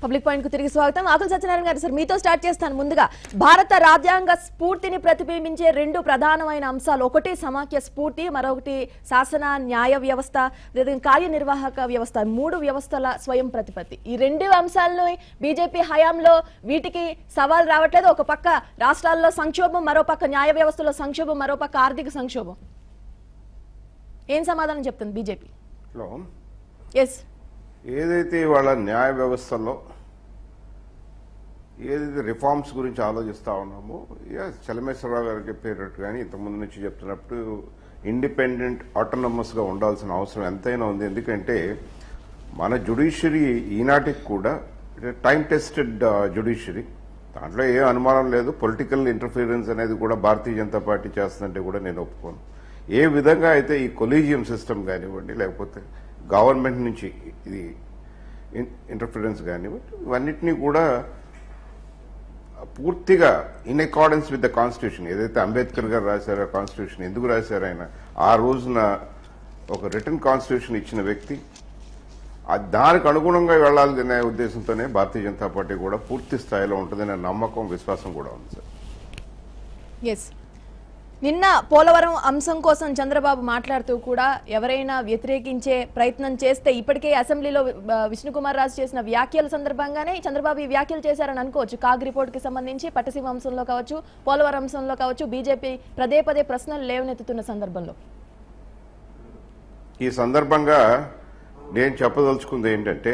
Public point కు తిరిగి స్వాగతం ఆకుల సత్యనారాయణ గారు సార్ మీతో స్టార్ట్ చేస్తాను ముందుగా భారత రాజ్యాంగ స్ఫూర్తిని ప్రతిబింబించే రెండు ప్రధానమైన అంశాలు ఒకటి సమాఖ్య స్ఫూర్తి మరొకటి శాసన న్యాయ వ్యవస్థ లేదా కార్యనిర్వాహక వ్యవస్థ మూడు వ్యవస్థల స్వయం ప్రతిపత్తి ఈ రెండు అంశాలను బీజేపీ హయాంలో వీటికి సవాల్ రావట్లేదు ఒక పక్క రాష్ట్రాల్లో సంక్షోభం మరో పక్క న్యాయ వ్యవస్థలో సంక్షోభం మరో పక్క ఆర్థిక సంక్షోభం ఏం సమాధానం చెప్తుంది బీజేపీ లో ఎస్ ఏదైతే వాళ్ళ న్యాయ వ్యవస్థలో ఏదైతే రిఫార్మ్స్ గురించి ఆలోచిస్తా ఉన్నామో ఇక చలమేశ్వరరావు గారు చెప్పేటట్టు కానీ ఇంతకుముందు నుంచి చెప్తున్నప్పుడు ఇండిపెండెంట్ గా ఉండాల్సిన అవసరం ఎంతైనా ఉంది ఎందుకంటే మన జుడిషియరీ ఈనాటికి కూడా టైం టెస్టెడ్ జుడిషియరీ దాంట్లో ఏ అనుమానం లేదు పొలిటికల్ ఇంటర్ఫీరెన్స్ అనేది కూడా భారతీయ జనతా పార్టీ చేస్తుందంటే కూడా నేను ఒప్పుకోను ఏ విధంగా అయితే ఈ కొలీజియం సిస్టమ్ కానివ్వండి లేకపోతే గవర్నమెంట్ నుంచి ఇది ఇంటర్ఫిరెన్స్ కానివ్వండి ఇవన్నిటినీ కూడా పూర్తిగా in accordance with the constitution ఏదైతే అంబేద్కర్ గారు రాశారో కాన్స్టిట్యూషన్ ఎందుకు రాశారు ఆయన ఆ రోజున ఒక రిటర్న్ కాన్స్టిట్యూషన్ ఇచ్చిన వ్యక్తి ఆ దానికి అనుగుణంగా వెళ్లాలనే ఉద్దేశంతోనే భారతీయ జనతా పార్టీ కూడా పూర్తి స్థాయిలో ఉంటుందనే నమ్మకం విశ్వాసం కూడా ఉంది సార్ ఎస్ నిన్న పోలవరం అంశం కోసం చంద్రబాబు మాట్లాడుతూ కూడా ఎవరైనా వ్యతిరేకించే ప్రయత్నం చేస్తే ఇప్పటికే అసెంబ్లీలో ఆ, విష్ణుకుమార్ రాజు చేసిన వ్యాఖ్యల సందర్భంగానే చంద్రబాబు ఈ వ్యాఖ్యలు చేశారని అనుకోవచ్చు కాగ్ రిపోర్ట్ కి సంబంధించి పట్టసీమ అంశంలో కావచ్చు పోలవరం అంశంలో కావచ్చు బీజేపీ పదే పదే ప్రశ్నలు లేవనెత్తుతున్న సందర్భంలో ఈ సందర్భంగా నేను చెప్పదలుచుకుంది ఏంటంటే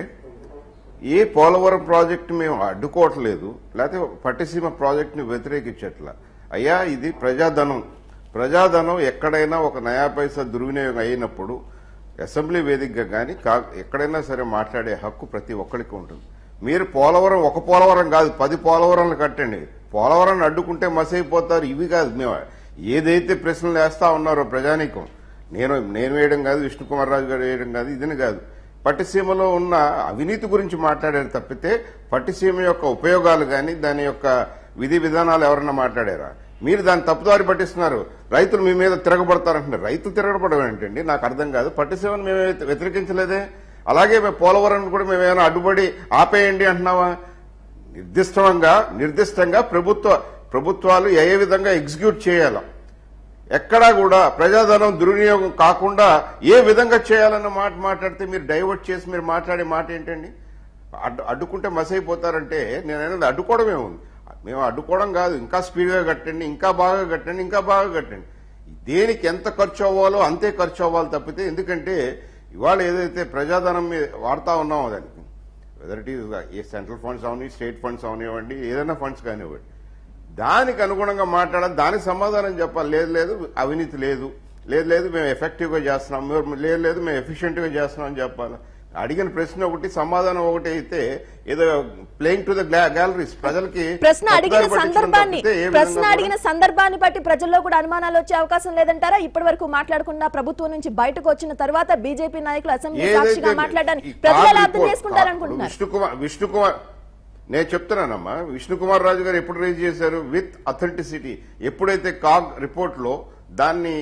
ఏ పోలవరం ప్రాజెక్టు మేము అడ్డుకోవట్లేదు లేకపోతే పట్టిసీమ ప్రాజెక్టుని వ్యతిరేకించట్లా అయ్యా ఇది ప్రజాధనం ప్రజాధనం ఎక్కడైనా ఒక నయా పైసా దుర్వినియోగం అయినప్పుడు అసెంబ్లీ వేదికగా కానీ ఎక్కడైనా సరే మాట్లాడే హక్కు ప్రతి ఒక్కరికి ఉంటుంది మీరు పోలవరం ఒక పోలవరం కాదు పది పోలవరంలు కట్టండి పోలవరాన్ని అడ్డుకుంటే మసైపోతారు ఇవి కాదు మేము ఏదైతే ప్రశ్నలు వేస్తా ఉన్నారో ప్రజానీకం నేను నేను వేయడం కాదు విష్ణుకుమార్ రాజు గారు వేయడం కాదు ఇదని కాదు పట్టిసీమలో ఉన్న అవినీతి గురించి మాట్లాడారు తప్పితే పట్టిసీమ యొక్క ఉపయోగాలు కానీ దాని యొక్క విధి విధానాలు ఎవరన్నా మాట్లాడారా మీరు దాన్ని తప్పుదారి పట్టిస్తున్నారు రైతులు మీ మీద తిరగబడతారంటున్నారు రైతులు తిరగబడడం ఏంటండి నాకు అర్థం కాదు పట్టిసీమను మేము వ్యతిరేకించలేదే అలాగే మేము పోలవరం కూడా మేమేమైనా అడ్డుపడి ఆపేయండి అంటున్నావా నిర్దిష్టంగా నిర్దిష్టంగా ప్రభుత్వ ప్రభుత్వాలు ఏ ఏ విధంగా ఎగ్జిక్యూట్ చేయాలా ఎక్కడా కూడా ప్రజాధనం దుర్వినియోగం కాకుండా ఏ విధంగా చేయాలన్న మాట మాట్లాడితే మీరు డైవర్ట్ చేసి మీరు మాట్లాడే మాట ఏంటండి అడ్డు అడ్డుకుంటే మసైపోతారంటే నేనైనా అడ్డుకోవడమే ఉంది మేము అడ్డుకోవడం కాదు ఇంకా స్పీడ్గా కట్టండి ఇంకా బాగా కట్టండి ఇంకా బాగా కట్టండి దేనికి ఎంత ఖర్చు అవ్వాలో అంతే ఖర్చు అవ్వాలి తప్పితే ఎందుకంటే ఇవాళ ఏదైతే ప్రజాధనం మీద వాడుతా ఉన్నామో దానికి whether it is a central funds అవని స్టేట్ ఫండ్స్ అవనివ్వండి ఏదైనా ఫండ్స్ కానివ్వండి దానికి అనుగుణంగా మాట్లాడాలి దానికి సమాధానం చెప్పాలి లేదు లేదు అవినీతి లేదు లేదు లేదు మేము ఎఫెక్టివ్ గా చేస్తున్నాం మేము- లేదు లేదు మేము ఎఫిషియెంట్ గా చేస్తున్నాం అని చెప్పాలి అడిగిన ప్రశ్న ఒకటి సమాధానం ఒకటి అయితే ఏదో ప్లేయింగ్ టు ద గ్యాలరీస్ ప్రజలకి ప్రశ్న అడిగిన తప్పుదారి పట్టించడం సందర్భాన్ని తప్పితే ఏ ప్రశ్న విధంగా అడిగిన సందర్భాన్ని బట్టి ప్రజల్లో కూడా అనుమానాలు వచ్చే అవకాశం లేదంటారా ఇప్పటి వరకు మాట్లాడకుండా ప్రభుత్వం నుంచి బయటకు వచ్చిన తర్వాత బీజేపీ నాయకులు అసెంబ్లీ సాక్షిగా ఏదైతే మాట్లాడడానికి ఈ ప్రజలు కాగ్ ఎలా అర్థం రిపోర్ట్ చేసుకుంటారనుకుంటున్నారు విష్ణుకుమార్ విష్ణుకుమార్ నేను చెప్తున్నానమ్మా విష్ణుకుమార్ రాజు గారు ఎప్పుడు రేజ్ చేశారు విత్ అథెంటిసిటీ ఎప్పుడైతే కాగ్ రిపోర్ట్ లో దాన్ని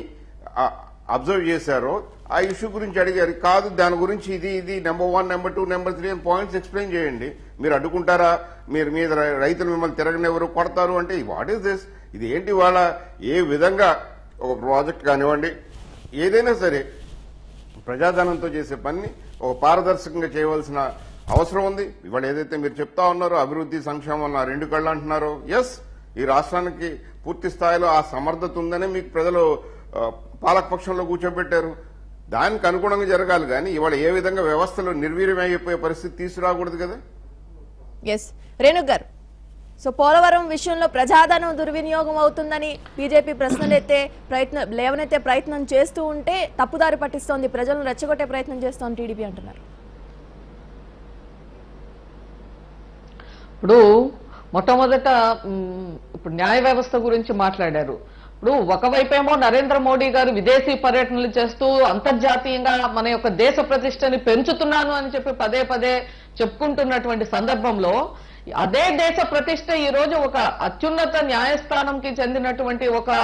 అబ్జర్వ్ చేశారో ఆ ఇష్యూ గురించి అడిగారు కాదు దాని గురించి ఇది ఇది number one number two number three అని పాయింట్స్ ఎక్స్ప్లెయిన్ చేయండి మీరు అడ్డుకుంటారా మీరు మీద రై- రైతులు మిమ్మల్ని తిరగనివ్వరు కొడతారు అంటే వాట్ ఈస్ దిస్ ఇది ఏంటి వాళ్ళ ఏ విధంగా ఒక ప్రాజెక్ట్ కానివ్వండి ఏదైనా సరే ప్రజాధనంతో చేసే పని ఒక పారదర్శకంగా చేయవలసిన అవసరం ఉంది ఇవాళ ఏదైతే మీరు చెప్తా ఉన్నారో అభివృద్ధి సంక్షేమం నా రెండు కళ్ళు అంటున్నారో ఎస్ ఈ రాష్ట్రానికి పూర్తి స్థాయిలో ఆ సమర్థత ఉందనే మీకు ప్రజలు ఆ, పాలకపక్షంలో కూర్చోబెట్టారు దానికి అనుగుణంగా జరగాలి కానీ ఇవాళ ఏ విధంగా వ్యవస్థలో నిర్వీర్యమైపోయే పరిస్థితి తీసుకురాకూడదు కదా ఎస్ రేణుక్ గారు సో పోలవరం విషయంలో ప్రజాధనం దుర్వినియోగం అవుతుందని బీజేపీ ప్రశ్నలెత్తే ప్రయత్నం లేవనెత్తే ప్రయత్నం చేస్తూ ఉంటే తప్పుదారి పట్టిస్తోంది ప్రజలను రెచ్చగొట్టే ప్రయత్నం చేస్తోంది టీడీపీ అంటున్నారు ఇప్పుడు మొట్టమొదట మ్, ఇప్పుడు న్యాయ వ్యవస్థ గురించి మాట్లాడారు ఇప్పుడు ఒకవైపేమో నరేంద్ర మోడీ గారు విదేశీ పర్యటనలు చేస్తూ అంతర్జాతీయంగా మన యొక్క దేశ ప్రతిష్టని పెంచుతున్నాను అని చెప్పి పదే పదే చెప్పుకుంటున్నటువంటి సందర్భంలో అదే దేశ ప్రతిష్ట ఈ రోజు ఒక అత్యున్నత న్యాయస్థానంకి చెందినటువంటి ఒక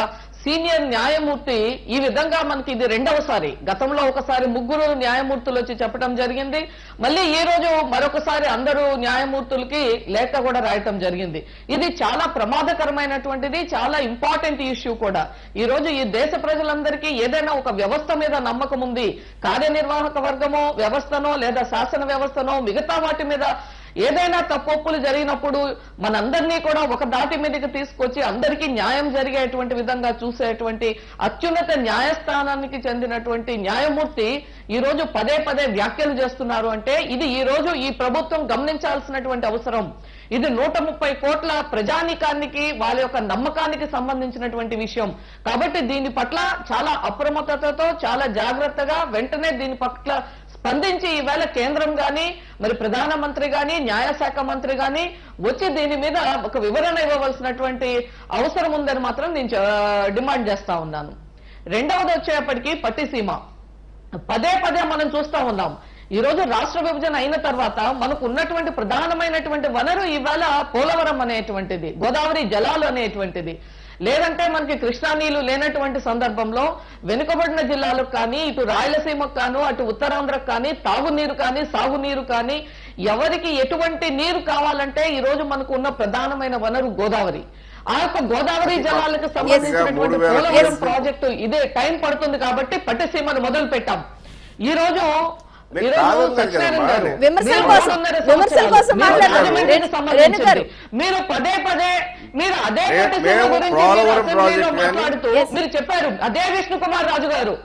సీనియర్ న్యాయమూర్తి ఈ విధంగా మనకి ఇది రెండవసారి గతంలో ఒకసారి ముగ్గురు న్యాయమూర్తులు వచ్చి చెప్పడం జరిగింది మళ్ళీ ఈ రోజు మరొకసారి అందరూ న్యాయమూర్తులకి లేఖ కూడా రాయటం జరిగింది ఇది చాలా ప్రమాదకరమైనటువంటిది చాలా ఇంపార్టెంట్ ఇష్యూ కూడా ఈ రోజు ఈ దేశ ప్రజలందరికీ ఏదైనా ఒక వ్యవస్థ మీద నమ్మకం ఉంది కార్యనిర్వాహక వర్గమో వ్యవస్థనో లేదా శాసన వ్యవస్థనో మిగతా వాటి మీద ఏదైనా తప్పొప్పులు జరిగినప్పుడు మనందరినీ కూడా ఒక దాటి మీదకి తీసుకొచ్చి అందరికీ న్యాయం జరిగేటువంటి విధంగా చూసేటువంటి అత్యున్నత న్యాయస్థానానికి చెందినటువంటి న్యాయమూర్తి ఈ రోజు పదే పదే వ్యాఖ్యలు చేస్తున్నారు అంటే ఇది ఈ రోజు ఈ ప్రభుత్వం గమనించాల్సినటువంటి అవసరం ఇది నూట ముప్పై కోట్ల ప్రజానికానికి వాళ్ళ యొక్క నమ్మకానికి సంబంధించినటువంటి విషయం కాబట్టి దీని పట్ల చాలా అప్రమత్తతతో చాలా జాగ్రత్తగా వెంటనే దీని పట్ల స్పందించి ఈవేళ కేంద్రం గాని మరి ప్రధానమంత్రి గాని న్యాయశాఖ మంత్రి గాని వచ్చి దీని మీద ఒక వివరణ ఇవ్వవలసినటువంటి అవసరం ఉందని మాత్రం నేను చ- డిమాండ్ చేస్తా ఉన్నాను రెండవది వచ్చేప్పటికి పట్టిసీమ పదే పదే మనం చూస్తా ఉన్నాం ఈ రోజు రాష్ట్ర విభజన అయిన తర్వాత మనకు ఉన్నటువంటి ప్రధానమైనటువంటి వనరు ఇవాళ పోలవరం అనేటువంటిది గోదావరి జలాలు అనేటువంటిది లేదంటే మనకి కృష్ణా నీళ్లు లేనటువంటి సందర్భంలో వెనుకబడిన జిల్లాలకు కానీ ఇటు రాయలసీమకు కాను అటు ఉత్తరాంధ్రకు కానీ తాగునీరు కానీ సాగునీరు కానీ ఎవరికి ఎటువంటి నీరు కావాలంటే ఈ రోజు మనకు ఉన్న ప్రధానమైన వనరు గోదావరి ఆ యొక్క గోదావరి జలాలకు సంబంధించినటువంటి మూడు వేల పోలవరం Yes. ప్రాజెక్టు ఇదే టైం పడుతుంది కాబట్టి పట్టిసీమను మొదలు పెట్టాం ఈ రోజు నేను ఈ రోజు కాదనలేదు సత్యనారాయణ కదమ్మా. గారు, విమర్శల మీరు కోసం- మూడున్నర విమర్శల సంవత్సరాలు, కోసం మీరు మాట్లాడారు. రాజమండ్రికి రేణు- సంబంధించింది. రేణు గారు. మీరు పదే పదే మీరు అదే మే- పట్టిసీమ మేము గురించి మీరు పోలవరం అసెంబ్లీలో ప్రాజెక్ట్ కానీ- మాట్లాడుతూ Yes. మీరు చెప్పారు అదే విష్ణు కుమార్ రాజు గారు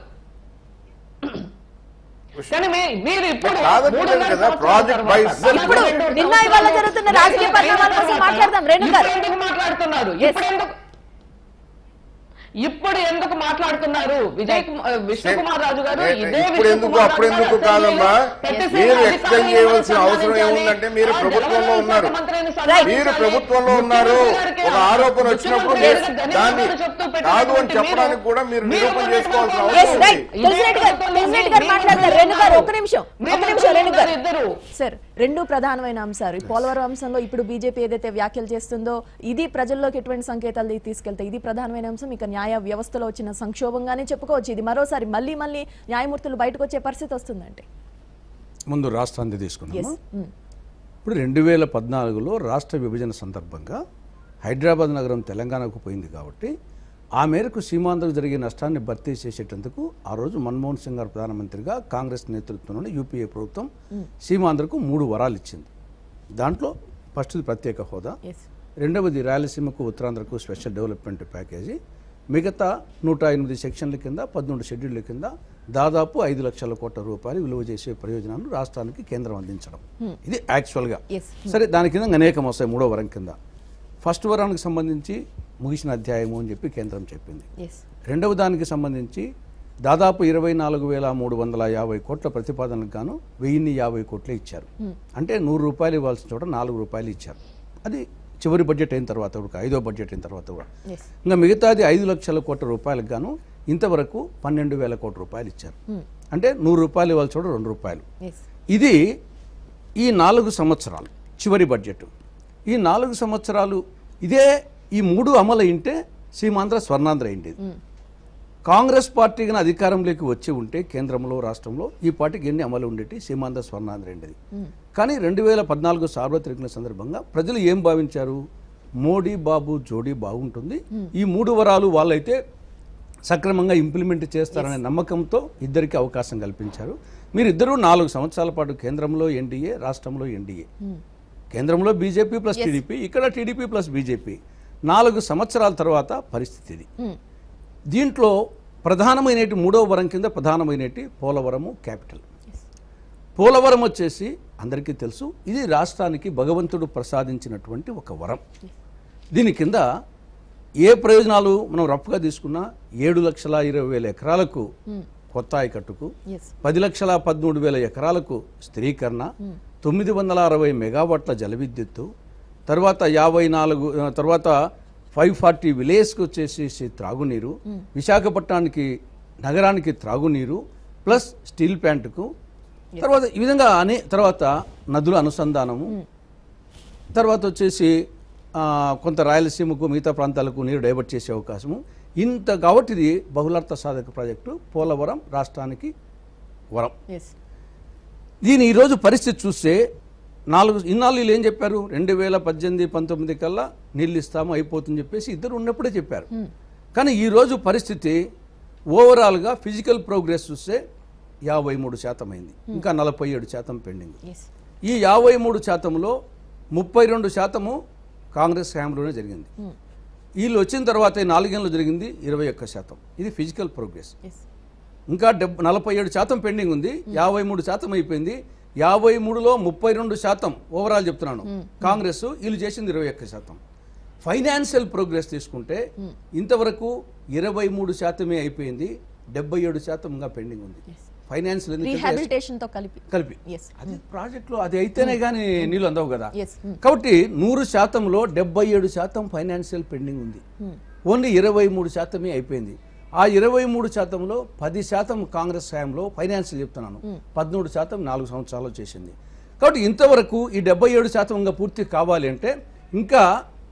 కానీ మీ- మీరు ఇప్పుడు నేను కాదనలేదు మూడున్నర కదా, సంవత్సరాల project తర్వాత, by దాదాపు ఇప్పుడు రెండు నిన్న సంవత్సరాలు ఇవాళ జరుగుతున్న రాజకీయ అయిన పరిణామాల కోసం తర్వాత మాట్లాడదాం. రేణు గారు. ఇప్పుడు ఎందుకు మాట్లాడుతున్నారు Yes. ఇప్పుడు ఎందుకు ఇప్పుడు ఎందుకు మాట్లాడుతున్నారు విజయ్ కుమార్ విష్ణు కుమార్ రాజు గారు నే- ఇదే ఇప్పుడు విష్ణు ఎందుకు కుమార్ అప్పుడు రాజు ఎందుకు గారు కాదమ్మా పెట్టేసిన మీరు అధికారులను ఎక్స్ప్లెయిన్ చేయవలసిన అవసరం సన్మానించాలి. ఏముందంటే మీరు ఆ ప్రభుత్వంలో జలవనరుల ఉన్నారు శాఖ మంత్రిని Right. సన్మానించాలి. మీరు ప్రభుత్వంలో ఉన్నారు ముఖ్యమంత్రి గారికి ఒక ఆరోపణ వచ్చినప్పుడు ముఖ్యమంత్రి మీరు గారికి దాన్ని ధన్యవాదాలు చెప్తూ కాదు అని పెట్టినటువంటి చెప్పడానికి మీరు- కూడా మీరు మీరు నిరూపణ చేసుకోవాల్సిన ఉన్నటువంటి Yes, అవసరం right. ఉంది తులసిరెడ్డి గారు తులసిరెడ్డి గారు మాట్లాడతారు రేణు గారు ఒక్క నిమిషం ఒక్క నిమిషం రేణు గారు ఇద్దరు సార్ రెండు ప్రధానమైన అంశాలు ఈ పోలవరం అంశంలో ఇప్పుడు బీజేపీ ఏదైతే వ్యాఖ్యలు చేస్తుందో ఇది ప్రజల్లోకి ఎటువంటి సంకేతాలు తీసుకెళ్తాయి ఇది ప్రధానమైన అంశం ఇక న్యాయ వ్యవస్థలో వచ్చిన సంక్షోభంగానే చెప్పుకోవచ్చు ఇది మరోసారి మళ్ళీ మళ్ళీ న్యాయమూర్తులు బయటకు వచ్చే పరిస్థితి వస్తుందండి ముందు రాష్ట్రాన్ని తీసుకున్నాము ఎస్ ఇప్పుడు రెండు వేల పద్నాలుగులో రాష్ట్ర విభజన సందర్భంగా హైదరాబాద్ నగరం తెలంగాణకు పోయింది కాబట్టి ఆ మేరకు సీమాంధ్రకు జరిగే నష్టాన్ని భర్తీ చేసేటందుకు ఆ రోజు మన్మోహన్ సింగ్ గారు ప్రధానమంత్రిగా కాంగ్రెస్ నేతృత్వంలోని యూపీఏ ప్రభుత్వం సీమాంధ్రకు మూడు వరాలు ఇచ్చింది దాంట్లో ఫస్ట్ది ప్రత్యేక హోదా ఎస్ రెండవది రాయలసీమకు ఉత్తరాంధ్రకు స్పెషల్ డెవలప్మెంట్ ప్యాకేజీ మిగతా నూట ఎనిమిది సెక్షన్ల కింద పదమూడు షెడ్యూళ్ల కింద దాదాపు ఐదు లక్షల కోట్ల రూపాయలు విలువ చేసే ప్రయోజనాలను రాష్ట్రానికి కేంద్రం అందించడం ఇది యాక్చువల్గా Yes. సరే దాని కింద అనేకం వస్తాయి మూడో వరం కింద ఫస్ట్ వరానికి సంబంధించి ముగిసిన అధ్యాయము అని చెప్పి కేంద్రం చెప్పింది ఎస్ రెండవ దానికి సంబంధించి దాదాపు ఇరవై నాలుగు వేల మూడు వందల యాభై కోట్ల ప్రతిపాదనలకు గాను వెయ్యిన్ని యాభై కోట్లే ఇచ్చారు అంటే నూరు రూపాయలు ఇవ్వాల్సిన చోట నాలుగు రూపాయలు ఇచ్చారు అది చివరి బడ్జెట్ అయిన తర్వాత కూడా ఐదో బడ్జెట్ అయిన తర్వాత కూడా ఎస్ ఇంకా మిగతాది ఐదు లక్షల కోట్ల రూపాయలకు గాను ఇంతవరకు పన్నెండు వేల కోట్ల రూపాయలు ఇచ్చారు అంటే నూరు రూపాయలు ఇవ్వాల్సిన చోట రెండు రూపాయలు ఎస్ ఇది ఈ నాలుగు సంవత్సరాలు చివరి బడ్జెట్ ఈ నాలుగు సంవత్సరాలు ఇదే ఈ మూడు అమలు అయింటే సీమాంధ్ర స్వర్ణాంధ్ర అయింది కాంగ్రెస్ పార్టీ కానీ అధికారంలోకి వచ్చి ఉంటే కేంద్రంలో రాష్ట్రంలో ఈ పార్టీకి ఎన్ని అమలు ఉండేటి సీమాంధ్ర స్వర్ణాంధ్ర అయింది కానీ రెండు వేల పద్నాలుగు సార్వత్రికల సందర్భంగా ప్రజలు ఏం భావించారు మోడీ బాబు జోడీ బాగుంటుంది ఈ మూడు వరాలు వాళ్ళైతే సక్రమంగా ఇంప్లిమెంట్ చేస్తారనే నమ్మకంతో ఇద్దరికి అవకాశం కల్పించారు మీరిద్దరూ నాలుగు సంవత్సరాల పాటు కేంద్రంలో ఎన్డీఏ రాష్ట్రంలో ఎన్డీఏ కేంద్రంలో బీజేపీ ప్లస్ టీడీపీ ఇక్కడ టీడీపీ ప్లస్ బీజేపీ నాలుగు సంవత్సరాల తర్వాత పరిస్థితి ఇది దీంట్లో ప్రధానమైనటి మూడవ వరం కింద ప్రధానమైనటి పోలవరము క్యాపిటల్ పోలవరం వచ్చేసి అందరికీ తెలుసు ఇది రాష్ట్రానికి భగవంతుడు ప్రసాదించినటువంటి ఒక వరం దీని కింద ఏ ప్రయోజనాలు మనం రఫ్గా తీసుకున్నా ఏడు లక్షల ఇరవై వేల ఎకరాలకు కొత్త ఆయకట్టుకు ఎస్ పది లక్షల పదమూడు వేల ఎకరాలకు స్థిరీకరణ తొమ్మిది వందల అరవై మెగావాట్ల జల విద్యుత్తు తర్వాత యాభై నాలుగు ఆ, తర్వాత ఫైవ్ ఫార్టీ విలేజ్కి వచ్చేసి త్రాగునీరు విశాఖపట్నానికి నగరానికి త్రాగునీరు ప్లస్ స్టీల్ ప్లాంట్కు తర్వాత ఈ విధంగా అనే తర్వాత నదుల అనుసంధానము తర్వాత వచ్చేసి ఆ, కొంత రాయలసీమకు మిగతా ప్రాంతాలకు నీరు డైవర్ట్ చేసే అవకాశము ఇంత కాబట్టి ఇది బహుళార్థ సాధక ప్రాజెక్టు పోలవరం రాష్ట్రానికి వరం ఎస్ దీని ఈరోజు పరిస్థితి చూస్తే నాలుగు ఇన్నాళ్ళు వీళ్ళు ఏం చెప్పారు రెండు వేల పద్దెనిమిది పంతొమ్మిది కల్లా నీళ్ళు ఇస్తాము అయిపోతుంది చెప్పేసి ఇద్దరు ఉన్నప్పుడే చెప్పారు కానీ ఈరోజు పరిస్థితి ఓవరాల్గా ఫిజికల్ ప్రోగ్రెస్ చూస్తే యాభై మూడు శాతం అయింది ఇంకా నలభై ఏడు శాతం పెండింగ్ ఎస్ ఈ యాభై మూడు శాతంలో ముప్పై రెండు శాతము కాంగ్రెస్ హయాంలోనే జరిగింది వీళ్ళు వచ్చిన తర్వాత ఈ నాలుగేళ్ళు జరిగింది ఇరవై ఒక్క శాతం ఇది ఫిజికల్ ప్రోగ్రెస్ ఎస్ ఇంకా డెబ్ నలభై ఏడు శాతం పెండింగ్ ఉంది యాభై మూడు శాతం అయిపోయింది యాభై మూడులో ముప్పై రెండు శాతం ఓవరాల్ చెప్తున్నాను కాంగ్రెస్ వీళ్ళు చేసింది ఇరవై ఒక్క శాతం ఫైనాన్షియల్ ప్రోగ్రెస్ తీసుకుంటే ఇంతవరకు ఇరవై మూడు శాతమే అయిపోయింది డెబ్బై ఏడు శాతం ఇంకా పెండింగ్ ఉంది ఫైనాన్షియల్ ఎందుకంటే రీహాబిలిటేషన్ తో కలిపి కలిపి Yes. అది ప్రాజెక్టులో అది అయితేనే కానీ నీళ్ళు అందవు కదా Yes. Hmm. కాబట్టి నూరు శాతంలో డెబ్బై ఏడు శాతం ఫైనాన్షియల్ పెండింగ్ ఉంది ఓన్లీ ఇరవై మూడు శాతమే అయిపోయింది ఆ ఇరవై మూడు శాతంలో పది శాతం కాంగ్రెస్ హయాంలో ఫైనాన్షియల్ చెప్తున్నాను పదమూడు శాతం నాలుగు సంవత్సరాలు చేసింది కాబట్టి ఇంతవరకు ఈ డెబ్బై ఏడు శాతం ఇంకా పూర్తి కావాలి అంటే ఇంకా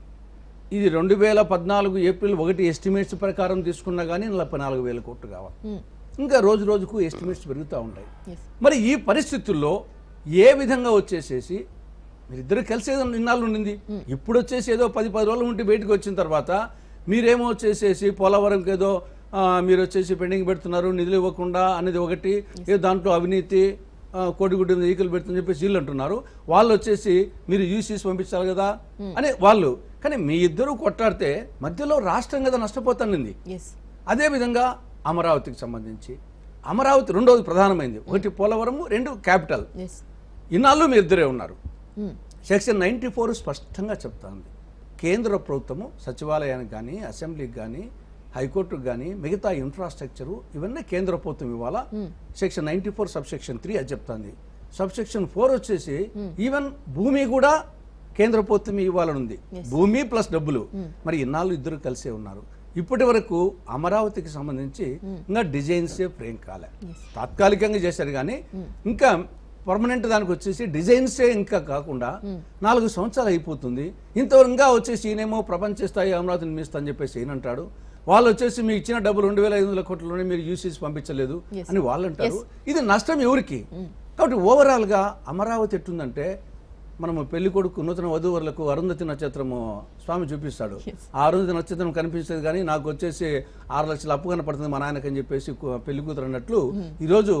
ఇది రెండు వేల పద్నాలుగు ఏప్రిల్ ఒకటి ఎస్టిమేట్స్ ప్రకారం తీసుకున్నా కానీ నలభై నాలుగు వేల కోట్లు కావాలి ఇంకా రోజు రోజుకు ఎస్టిమేట్స్ పెరుగుతూ ఉంటాయి ఎస్ మరి ఈ పరిస్థితుల్లో ఏ విధంగా వచ్చేసేసి మీరిద్దరు కలిసి ఏదో ఇన్నాళ్ళు ఉండింది ఇప్పుడు వచ్చేసి ఏదో పది పది రోజులు ఉంటే బయటకు వచ్చిన తర్వాత మీరేమో వచ్చేసేసి పోలవరంకి ఏదో ఆ, మీరు వచ్చేసి పెండింగ్ పెడుతున్నారు నిధులు ఇవ్వకుండా అనేది ఒకటి ఏదో దాంట్లో అవినీతి ఆ, కోడిగుడ్డు మీద ఈకలు పెడుతుందని చెప్పేసి వీళ్ళు అంటున్నారు వాళ్ళు వచ్చేసి మీరు యూసీస్ పంపించాలి కదా అని వాళ్ళు కానీ మీ ఇద్దరు కొట్టాడితే మధ్యలో రాష్ట్రం కదా నష్టపోతానండి ఎస్ అదేవిధంగా అమరావతికి సంబంధించి అమరావతి రెండవది ప్రధానమైంది ఒకటి పోలవరము రెండు క్యాపిటల్ ఎస్ ఇన్నాళ్ళు మీ ఇద్దరే ఉన్నారు సెక్షన్ నైంటీ ఫోర్ స్పష్టంగా చెప్తాంది కేంద్ర ప్రభుత్వము సచివాలయానికి కానీ అసెంబ్లీకి కానీ హైకోర్టుకు కానీ మిగతా ఇన్ఫ్రాస్ట్రక్చరు ఇవన్నీ కేంద్ర ప్రభుత్వం ఇవ్వాలా section ninety four sub section three అది చెప్తాంది సబ్ సెక్షన్ ఫోర్ వచ్చేసి ఈవెన్ భూమి కూడా కేంద్ర ప్రభుత్వం ఇవ్వాలని ఉంది భూమి ప్లస్ డబ్బులు మరి ఇన్నాళ్ళు ఇద్దరు కలిసే ఉన్నారు ఇప్పటి వరకు అమరావతికి సంబంధించి ఇంకా డిజైన్సే ఫ్రేమ్ కాలే తాత్కాలికంగా చేశారు కానీ ఇంకా పర్మనెంట్ దానికి వచ్చేసి డిజైన్సే ఇంకా కాకుండా నాలుగు సంవత్సరాలు అయిపోతుంది ఇంతవరకు ఇంకా వచ్చేసి ఈయనేమో ప్రపంచ స్థాయి అమరావతి నిర్మిస్తా అని చెప్పేసి ఈయనంటాడు వాళ్ళు వచ్చేసి మీకు ఇచ్చిన డబ్బులు రెండు వేల ఐదు వందల కోట్లలోనే మీరు యూసీస్ పంపించలేదు Yes. అని వాళ్ళు అంటారు ఇది నష్టం ఎవరికి కాబట్టి ఓవరాల్ గా అమరావతి ఎట్టుందంటే మనము పెళ్లి కొడుకు నూతన వధువులకు అరుంధతి నక్షత్రము స్వామి చూపిస్తాడు ఆ అరుంధతి నక్షత్రం కనిపించలేదు కానీ నాకు వచ్చేసి ఆరు లక్షల అప్పు కనపడుతుంది మా నాయనకని చెప్పేసి కు- పెళ్లి కూతురు అన్నట్లు ఈరోజు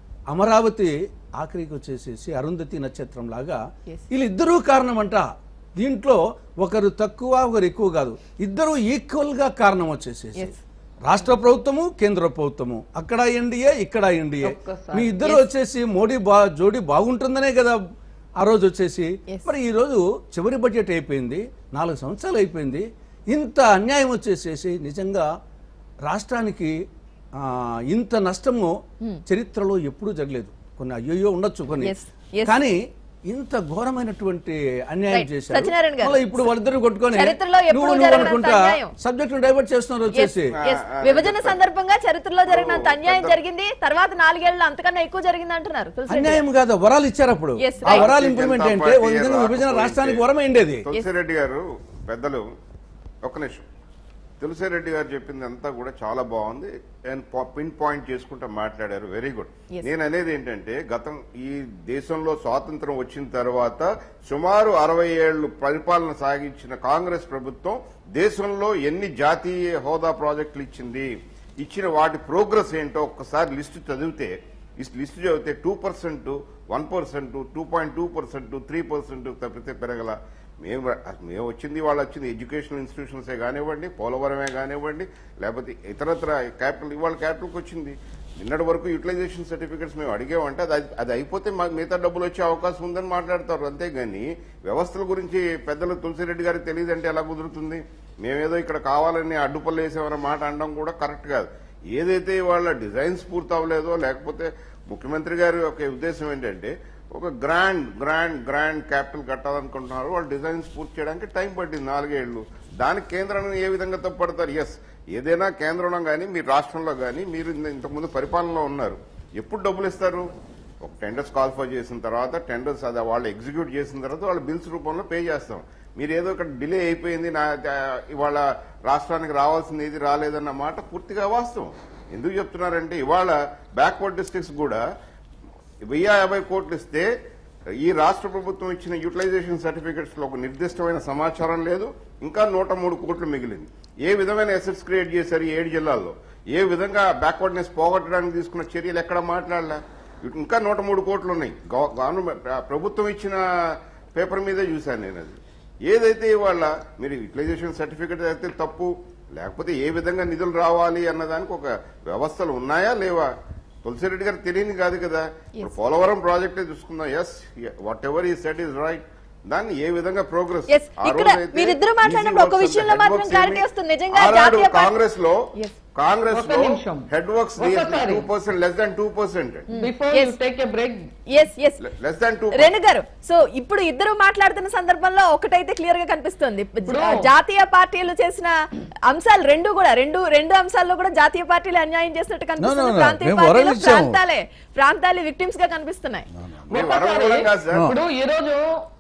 అమరావతి ఆఖరికి వచ్చేసేసి అరుంధతి నక్షత్రం లాగా Yes. వీళ్ళిద్దరూ కారణం అంట దీంట్లో ఒకరు తక్కువ ఒకరు ఎక్కువ కాదు ఇద్దరు ఈక్వల్ గా కారణం వచ్చేసేసి Yes. రాష్ట్ర ప్రభుత్వము కేంద్ర ప్రభుత్వము అక్కడ ఎన్డీఏ ఇక్కడ ఎన్డీఏ ఒక్కసారి. మీ ఇద్దరు వచ్చేసి మోడీ బా జోడీ బాగుంటుందనే కదా ఆ రోజు వచ్చేసి Yes. మరి ఈ రోజు చివరి బడ్జెట్ అయిపోయింది నాలుగు సంవత్సరాలు అయిపోయింది ఇంత అన్యాయం వచ్చేసేసి నిజంగా రాష్ట్రానికి ఆ, ఇంత నష్టము చరిత్రలో ఎప్పుడూ జరగలేదు కొన్ని అయ్యో ఉండొచ్చు కొన్ని Yes. Yes. కానీ ఇంత ఘోరమైనటువంటి అన్యాయం Right. చేశారు సత్యనారాయణ గారు. మళ్ళీ ఇప్పుడు వాళ్ళిద్దరు కొట్టుకొని చరిత్రలో ఎప్పుడూ నువ్వు నువ్వు జరగనంత అనుకుంటా అన్యాయం. సబ్జెక్ట్ డైవర్ట్ చేస్తున్నారు వచ్చేసి Yes. విభజన సందర్భంగా చరిత్రలో జరిగినంత అన్యాయం జరిగింది తర్వాత నాలుగేళ్లు అంతకన్నా ఎక్కువ జరిగింది అంటున్నారు తులసి రెడ్డి అన్యాయం కాదు వరాలు ఇచ్చారు అప్పుడు Yes, ఆ right. వరాలు ఇంప్లిమెంట్ జనతా అంటే ఒక పార్టీ విధంగా విభజన రాకపోతే రాష్ట్రానికి వరమైండేది తులసిరెడ్డి గారు పెద్దలు ఒక్క నిమిషం తులసిరెడ్డి గారు చెప్పింది అంతా కూడా చాలా బాగుంది అండ్ పిన్ పాయింట్ చేసుకుంటూ మాట్లాడారు వెరీ గుడ్ Yes. నేను అనేది ఏంటంటే గతం ఈ దేశంలో స్వాతంత్రం వచ్చిన తర్వాత సుమారు అరవై ఏళ్లు పరిపాలన సాగించిన కాంగ్రెస్ ప్రభుత్వం దేశంలో ఎన్ని జాతీయ హోదా ప్రాజెక్టులు ఇచ్చింది ఇచ్చిన వాటి ప్రోగ్రెస్ ఏంటో ఒక్కసారి లిస్టు చదివితే ఈ లిస్టు చదివితే two percent one percent two point two percent three percent తప్పితే పెరగల మేము మేము వచ్చింది వాళ్ళు వచ్చింది ఎడ్యుకేషనల్ ఇన్స్టిట్యూషన్సే కానివ్వండి పోలవరమే కానివ్వండి లేకపోతే ఇతరత్ర క్యాపిటల్ ఇవాళ క్యాపిటల్కి వచ్చింది నిన్నటి వరకు యూటిలైజేషన్ సర్టిఫికెట్స్ మేము అడిగామంటే అది అది అయిపోతే మాకు మిగతా డబ్బులు వచ్చే అవకాశం ఉందని మాట్లాడతారు అంతేగాని వ్యవస్థల గురించి పెద్దలు తులసిరెడ్డి గారికి తెలియదంటే ఎలా కుదురుతుంది మేమేదో ఇక్కడ కావాలని అడ్డుపల్లు వేసామన్న మాట అనడం కూడా కరెక్ట్ కాదు ఏదైతే వాళ్ళ డిజైన్స్ పూర్తి అవ్వలేదో లేకపోతే ముఖ్యమంత్రి గారి యొక్క ఉద్దేశం ఏంటంటే ఒక గ్రాండ్ గ్రాండ్ గ్రాండ్ క్యాపిటల్ కట్టాలనుకుంటున్నారు వాళ్ళు డిజైన్స్ పూర్తి చేయడానికి టైం పట్టింది నాలుగేళ్లు దానికి కేంద్రాన్ని ఏ విధంగా తప్పుపడతారు ఎస్ ఏదైనా కేంద్రంలో కానీ మీ రాష్ట్రంలో కానీ మీరు ఇంత- ఇంతకుముందు పరిపాలనలో ఉన్నారు ఎప్పుడు డబ్బులు ఇస్తారు ఒక టెండర్స్ కాల్ఫర్ చేసిన తర్వాత టెండర్స్ అది వాళ్ళు ఎగ్జిక్యూట్ చేసిన తర్వాత వాళ్ళు బిల్స్ రూపంలో పే చేస్తాం మీరు ఏదో ఒక డిలే అయిపోయింది నా ఆ, ఇవాళ రాష్ట్రానికి రావాల్సింది ఏది రాలేదన్న మాట పూర్తిగా వాస్తవం ఎందుకు చెప్తున్నారంటే ఇవాళ బ్యాక్వర్డ్ డిస్ట్రిక్ట్స్ కూడా వెయ్యి యాభై కోట్లు ఇస్తే ఈ రాష్ట్ర ప్రభుత్వం ఇచ్చిన యూటిలైజేషన్ సర్టిఫికెట్స్ లో ఒక నిర్దిష్టమైన సమాచారం లేదు ఇంకా నూట మూడు కోట్లు మిగిలింది ఏ విధమైన అసెట్స్ క్రియేట్ చేశారు ఈ ఏడు జిల్లాల్లో ఏ విధంగా బ్యాక్వర్డ్నెస్ పోగొట్టడానికి తీసుకున్న చర్యలు ఎక్కడ మాట్లాడలే ఇంకా నూట మూడు కోట్లు ఉన్నాయి గవ- గవర్నమెంట్ ఆ, ప్రభుత్వం ఇచ్చిన పేపర్ మీదే చూశాను నేను అది ఏదైతే ఇవాళ మీరు యూటిలైజేషన్ సర్టిఫికెట్ అయితే తప్పు లేకపోతే ఏ విధంగా నిధులు రావాలి అన్నదానికి ఒక వ్యవస్థలు ఉన్నాయా లేవా తులసిరెడ్డి గారు తెలియని కాదు కదా ఇప్పుడు పోలవరం ప్రాజెక్టే చూసుకుందాం yes whatever he said is right దాన్ని ఏ విధంగా ప్రోగ్రెస్ Yes, ఇక్కడ మీరిద్దరూ మాట్లాడినప్పుడు ఒక విషయంలో మాత్రం clarity వస్తుంది. నిజంగా జాతీయ పార్టీ- కాంగ్రెస్ లో Yes. కాంగ్రెస్ ఒక్క లో నిమిషం. హెడ్ వర్క్స్ ఒక్కసారి. Two percent less than two percent before Yes. You take a break yes yes less than two Renu garu so ఇప్పుడు ఇద్దరు మాట్లాడుతున్న సందర్భంలో ఒకటైతే క్లియర్ గా కనిపిస్తుంది జా- జాతీయ పార్టీలు చేసిన అంశాలు రెండు కూడా రెండు రెండు అంశాల్లో కూడా జాతీయ పార్టీలు అన్యాయం చేసినట్టు కనిపిస్తుంది no, no. ప్రాంతీయ మేము పార్టీలు వరలు ఇచ్చాము. ప్రాంతాలే ప్రాంతాలే విక్టిమ్స్ గా కనిపిస్తున్నాయి మేము వరం కాదు సార్ ఇప్పుడు ఈ రోజు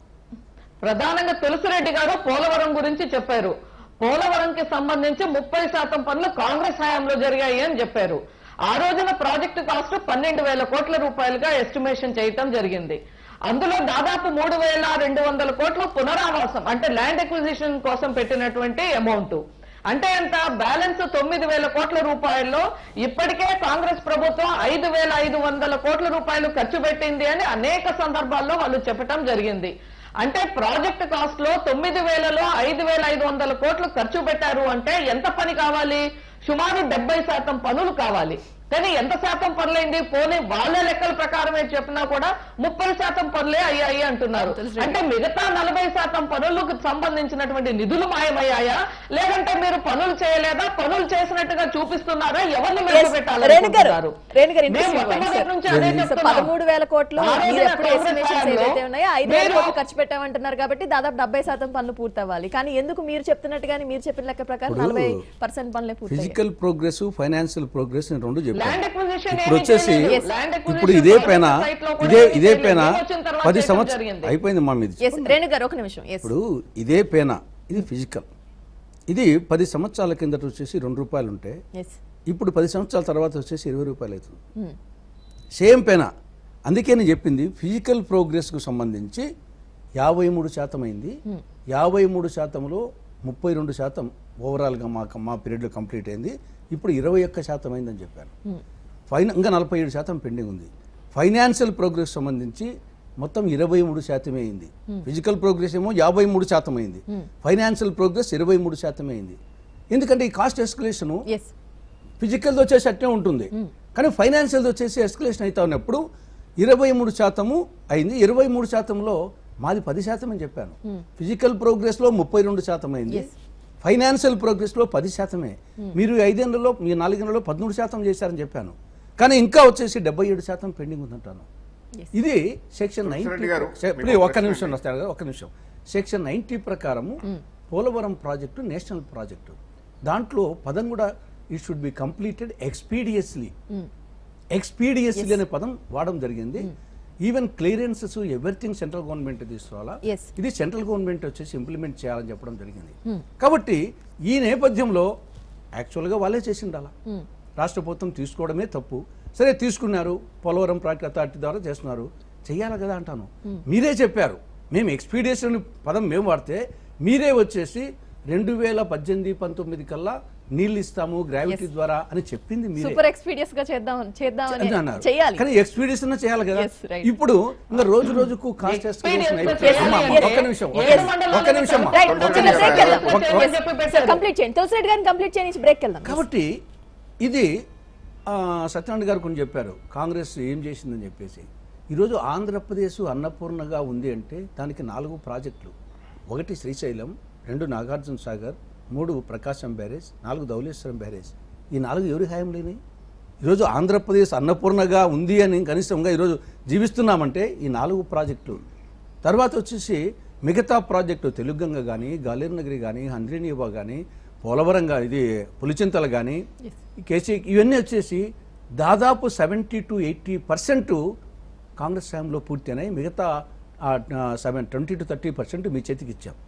ప్రధానంగా తులసిరెడ్డి గారు పోలవరం గురించి చెప్పారు పోలవరంకి సంబంధించి ముప్పై శాతం పనులు కాంగ్రెస్ హయాంలో జరిగాయి అని చెప్పారు ఆ రోజున ప్రాజెక్టు కాస్ట్ పన్నెండు వేల కోట్ల రూపాయలుగా ఎస్టిమేషన్ చేయటం జరిగింది అందులో దాదాపు మూడు వేల రెండు వందల కోట్ల పునరావాసం అంటే ల్యాండ్ ఎక్విజిషన్ కోసం పెట్టినటువంటి అమౌంట్ అంటే ఎంత బ్యాలెన్స్ తొమ్మిది వేల కోట్ల రూపాయల్లో ఇప్పటికే కాంగ్రెస్ ప్రభుత్వం ఐదు వేల ఐదు వందల కోట్ల రూపాయలు ఖర్చు పెట్టింది అని అనేక సందర్భాల్లో వాళ్ళు చెప్పటం జరిగింది అంటే ప్రాజెక్ట్ కాస్ట్ లో తొమ్మిది వేలలో ఐదు వేల ఐదు వందల కోట్లు ఖర్చు పెట్టారు అంటే ఎంత పని కావాలి సుమారు డెబ్బై శాతం పనులు కావాలి కానీ ఎంత శాతం పనులైంది పోనీ వాళ్ళ లెక్కల ప్రకారమే చెప్పినా కూడా ముప్పై శాతం పనులే అయ్యాయి అంటున్నారు అంటే మిగతా నలభై శాతం పనులకు సంబంధించినటువంటి నిధులు మాయమయ్యాయా లేదంటే మీరు పనులు చేయలేదా పనులు చేసినట్టుగా చూపిస్తున్నారా ఎవరిని Yes, రేణు గారు మెరుగుపెట్టాలనుకుంటున్నారు రేణు గారు మేము interesting point, మొట్టమొదటి sir. నుంచి అదే సో చెప్తున్నాం. పదమూడు వేల కోట్లు ఆ రోజున మీరు ఎప్పుడు కాంగ్రెస్ ఎస్టిమేషన్స్ హయాంలో ఏదైతే ఉన్నాయో ఐదు వేల మీరు- కోట్లు ఖర్చు పెట్టామంటున్నారు కాబట్టి దాదాపు డెబ్బై శాతం పనులు పూర్తవ్వాలి కానీ ఎందుకు మీరు చెప్తున్నట్టుగానే మీరు చెప్పిన లెక్క ప్రకారం ఇప్పుడు నలభై పర్సెంట్ పనులే పూర్తయ్యాయి ఫిజికల్ ప్రోగ్రెస్ ఫైనాన్షియల్ ప్రోగ్రెస్ నేను రెండు ల్యాండ్ చెప్పాను ఎక్విజిషన్ ఇప్పుడు వచ్చేసి Yes. ఇప్పుడు ఇదే పైన ఇదే ఇదే పైన పది సంవత్సరం జరిగింది అయిపోయింది మా మీద ఎస్ రేణు గారు ఒక నిమిషం ఎస్ ఇప్పుడు ఇదే పేన ఇది ఫిజికల్ ఇది పది సంవత్సరాల కిందట వచ్చేసి రెండు రూపాయలు ఉంటే ఎస్ ఇప్పుడు పది సంవత్సరాల తర్వాత వచ్చేసి ఇరవై రూపాయలు అవుతుంది సేమ్ పేన అందుకే నేను చెప్పింది ఫిజికల్ ప్రోగ్రెస్కు సంబంధించి యాభై మూడు శాతం అయింది యాభై మూడు శాతంలో ముప్పై రెండు శాతం ఓవరాల్గా మా మా పీరియడ్లో కంప్లీట్ అయింది ఇప్పుడు ఇరవై ఒక్క శాతం అయిందని చెప్పాను ఫైన్ ఇంకా నలభై ఏడు శాతం పెండింగ్ ఉంది ఫైనాన్షియల్ ప్రోగ్రెస్ సంబంధించి మొత్తం ఇరవై మూడు శాతమే అయింది ఫిజికల్ ప్రోగ్రెస్ ఏమో యాభై మూడు శాతం అయింది ఫైనాన్షియల్ ప్రోగ్రెస్ ఇరవై మూడు శాతమే అయింది ఎందుకంటే ఈ కాస్ట్ ఎస్కలేషను ఎస్ ఫిజికల్ది వచ్చేసి అట్నే ఉంటుంది కానీ ఫైనాన్షియల్ది వచ్చేసి ఎస్కలేషన్ అవుతా ఉన్నప్పుడు ఇరవై మూడు శాతము అయింది ఇరవై మూడు శాతంలో మాది పది శాతం అని చెప్పాను ఫిజికల్ ప్రోగ్రెస్లో ముప్పై రెండు శాతం అయింది Yes. ఫైనాన్షియల్ ప్రోగ్రెస్లో పది శాతమే మీరు ఈ ఐదేళ్లలో మీ నాలుగేళ్లలో పదమూడు శాతం చేశారని చెప్పాను కానీ ఇంకా వచ్చేసి డెబ్బై ఏడు శాతం పెండింగ్ ఉందంటాను Yes. ఇది సెక్షన్ తులసిరెడ్డి నైన్టీ గారు, ఇప్పుడు మీకు ఒక్క ప్రశ్న నిమిషం అండి. వస్తారు కదా ఒక్క నిమిషం సెక్షన్ నైన్టీ ప్రకారము పోలవరం ప్రాజెక్టు నేషనల్ ప్రాజెక్టు దాంట్లో పదం కూడా it should be completed expeditiously expeditiously అనే పదం వాడడం జరిగింది even clearances everything central government తీసుకురావాలా Yes. ఇది సెంట్రల్ గవర్నమెంట్ వచ్చేసి ఇంప్లిమెంట్ చేయాలని చెప్పడం జరిగింది కాబట్టి ఈ నేపథ్యంలో యాక్చువల్గా వాళ్ళే చేసి ఉండాలా రాష్ట్ర ప్రభుత్వం తీసుకోవడమే తప్పు సరే తీసుకున్నారు పోలవరం ప్రాజెక్ట్ అథారిటీ ద్వారా చేస్తున్నారు చెయ్యాలి కదా అంటాను మీరే చెప్పారు మేము ఎక్స్పీడియస్ అనే పదం మేము వాడితే మీరే వచ్చేసి రెండు వేల పద్దెనిమిది పంతొమ్మిది కల్లా నీళ్ళు ఇస్తాము గ్రావిటీ ద్వారా అని చెప్పింది మీరే సూపర్ ఎక్స్పీరియన్స్ గా చేద్దాం చేద్దామని అని అన్నారు చేయాలి కానీ ఎక్స్పీడియస్ చేయాలి కదా Yes, right. ఇప్పుడు ఇంకా రోజు రోజుకు కాస్ట్ Experience ఎస్కలేషన్ తో చేయాలి అమ్మా, అంటే ఒక్క నిమిషం ఒక్క ఏడు నిమిషం, మండలాలు ఒక్క నిమిషం అమ్మా. రైట్ కొంచెం చిన్న బ్రేక్ చెప్పారు. వెళ్దాం కొంచెం Yes. చెప్పి Sir, పెట్టారు. కంప్లీట్ చేయండి తులసిరెడ్డి గారిని కంప్లీట్ చేయండి బ్రేక్ వెళ్దాం కాబట్టి ఇది ఆ, సత్యనారాయణ గారు కొన్ని చెప్పారు కాంగ్రెస్ ఏం చేసిందని చెప్పేసి ఈరోజు ఆంధ్రప్రదేశ్ అన్నపూర్ణగా ఉంది అంటే దానికి నాలుగు ప్రాజెక్టులు ఒకటి శ్రీశైలం రెండు నాగార్జున సాగర్ మూడు ప్రకాశం బ్యారేజ్ నాలుగు ధవళేశ్వరం బ్యారేజ్ ఈ నాలుగు ఎవరి హాయం లేని ఈరోజు ఆంధ్రప్రదేశ్ అన్నపూర్ణగా ఉంది అని కనిష్టంగా ఈరోజు జీవిస్తున్నామంటే ఈ నాలుగు ప్రాజెక్టులు తర్వాత వచ్చేసి మిగతా ప్రాజెక్టు తెలుగంగ కానీ గాలేరునగరి కానీ హంద్రీనీవా కానీ పోలవరం కానీ ఇది పులిచింతలు కానీ కేసీ ఇవన్నీ వచ్చేసి దాదాపు seventy to eighty percent Congress హయాంలో పూర్తి అయినాయి మిగతా seven twenty to thirty percent మీ చేతికి ఇచ్చాం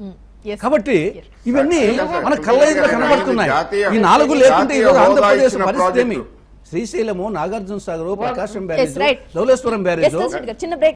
Yes. కాబట్టి ఇవన్నీ Yes, sir. మన కళ్ళైదులో ఇది కనబడుతున్నాయి జాతీయ- ఈ నాలుగు లేకుంటే జాతీయ ఈరోజు హోదా ఆంధ్రప్రదేశ్ ఇచ్చిన పరిస్థితి ఏమి project. Srisailam Nagarjuna Sagar Prakasam Yes, barrage right. Dhavaleswaram Yes, barrage తెలుసు. చిన్న బ్రేక్